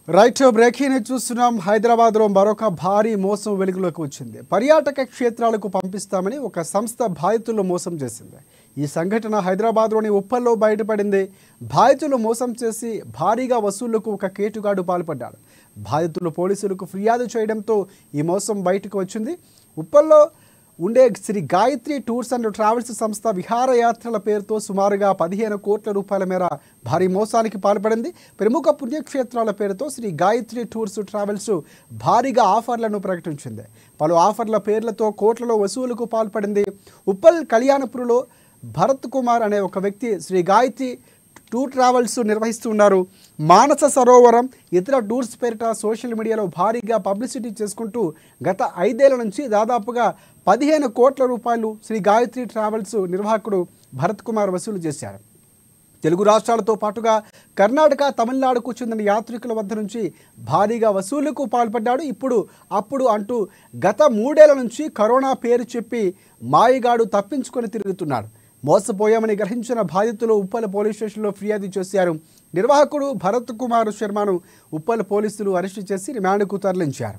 right breaking news చూస్తున్నాం హైదరాబాద్లో మరొక భారీ మోసం వెలుగులోకి వచ్చింది పర్యాటక క్షేత్రాలకు పంపిస్తామని ఒక సంస్థ బాధితులను మోసం చేసింది ఈ సంఘటన హైదరాబాద్లోని ఉప్పల్లో బయటపడింది బాధితులు మోసం చేసి భారీగా వసూళ్లకు ఒక కేటుగాడు పాల్పడ్డాడు బాధితులు పోలీసులకు ఫిర్యాదు చేయడంతో ఈ మోసం బయటకు వచ్చింది ఉప్పల్లో ఉండే Shri Gayatri tours and travels సంస్థ విహారయాత్రల పేరుతో సుమారుగా పదిహేను కోట్ల రూపాయల మేర భారీ మోసానికి పాల్పడింది ప్రముఖ పుణ్యక్షేత్రాల పేరుతో శ్రీ గాయత్రి టూర్స్ ట్రావెల్స్ భారీగా ఆఫర్లను ప్రకటించింది పలు ఆఫర్ల పేర్లతో కోట్లలో వసూలుకు పాల్పడింది ఉప్పల్ కళ్యాణపురంలో భరత్ కుమార్ అనే ఒక వ్యక్తి శ్రీ గాయత్రి టూర్ ట్రావెల్స్ నిర్వహిస్తున్నారు మానస సరోవరం ఇతర టూర్స్ పేరిట సోషల్ మీడియాలో భారీగా పబ్లిసిటీ చేసుకుంటూ గత ఐదేళ్ల నుంచి దాదాపుగా పదిహేను కోట్ల రూపాయలు శ్రీ గాయత్రి ట్రావెల్స్ నిర్వాహకుడు భరత్ కుమార్ వసూలు చేశారు తెలుగు రాష్ట్రాలతో పాటుగా కర్ణాటక తమిళనాడుకు చెందిన యాత్రికుల వద్ద నుంచి భారీగా వసూలుకు పాల్పడ్డాడు ఇప్పుడు అప్పుడు అంటూ గత మూడేళ్ల నుంచి కరోనా పేరు చెప్పి మాయగాడు తప్పించుకొని తిరుగుతున్నాడు మోసపోయామని గ్రహించిన బాధితులు ఉప్పల పోలీస్ స్టేషన్లో ఫిర్యాదు చేశారు నిర్వాహకుడు భరత్ కుమార్ శర్మను ఉప్పల పోలీసులు అరెస్టు చేసి రిమాండ్కు తరలించారు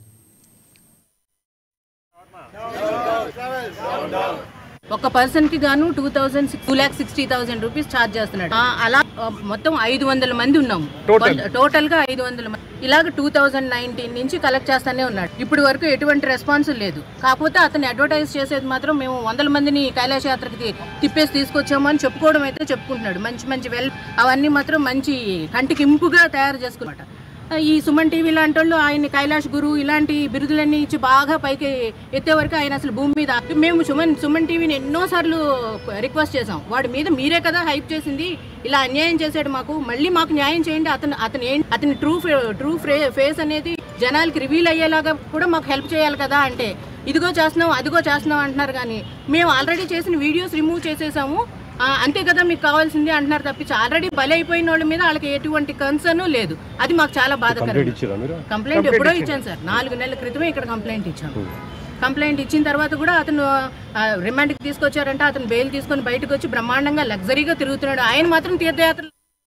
ఒక పర్సన్ కి గాను two thousand two lakh sixty thousand rupees charge చేస్తున్నాడు ఆ, అలా ఆ, మొత్తం ఐదు వందల మంది ఉన్నాము టోటల్ గా ఐదు వందల మంది ఇలాగ టూ థౌసండ్ నైన్టీన్ నుంచి కలెక్ట్ చేస్తానే ఉన్నాడు ఇప్పుడు వరకు ఎటువంటి రెస్పాన్స్ లేదు కాకపోతే అతను అడ్వర్టైజ్ చేసేది మాత్రం మేము వందల మందిని కైలాస యాత్రకి తి- తిప్పేసి తీసుకొచ్చాము అని చెప్పుకోవడం అయితే చెప్పుకుంటున్నాడు మంచి మంచి వెల్ అవన్నీ మాత్రం మంచి కంటికి ఇంపుగా తయారు చేసుకున్నమాట ఈ సుమన్ టీవీ లాంటి వాళ్ళు ఆయన కైలాష్ గురు ఇలాంటి బిరుదులన్నీ ఇచ్చి బాగా పైకి ఎత్తే వరకు ఆయన అసలు భూమి మీద మేము సుమన్ సుమన్ టీవీని ఎన్నోసార్లు రిక్వెస్ట్ చేసాం వాడి మీద మీరే కదా హైప్ చేసింది ఇలా అన్యాయం చేశాడు మాకు మళ్ళీ మాకు న్యాయం చేయండి అతను అతను ఏంటి అతని ట్రూ ట్రూ ఫేస్ అనేది జనాలకి రివీల్ అయ్యేలాగా కూడా మాకు హెల్ప్ చేయాలి కదా అంటే ఇదిగో చేస్తున్నాం అదిగో చేస్తున్నాం అంటున్నారు కానీ మేము ఆల్రెడీ చేసిన వీడియోస్ రిమూవ్ చేసేసాము ఆ, అంతే కదా మీకు కావాల్సింది అంటున్నారు తప్పించి ఆల్రెడీ బలి అయిపోయిన వాళ్ళ మీద వాళ్ళకి ఎటువంటి కన్సర్న్ లేదు అది మాకు చాలా బాధకరం కంప్లైంట్ ఎప్పుడో ఇచ్చాను సార్ నాలుగు నెలల క్రితమే ఇక్కడ కంప్లైంట్ ఇచ్చాను కంప్లైంట్ ఇచ్చిన తర్వాత కూడా అతను ఆ, రిమాండ్కి తీసుకొచ్చారంటే అతను బెయిల్ తీసుకొని బయటకు వచ్చి బ్రహ్మాండంగా లగ్జరీగా తిరుగుతున్నాడు ఆయన మాత్రం తీర్థయాత్రలు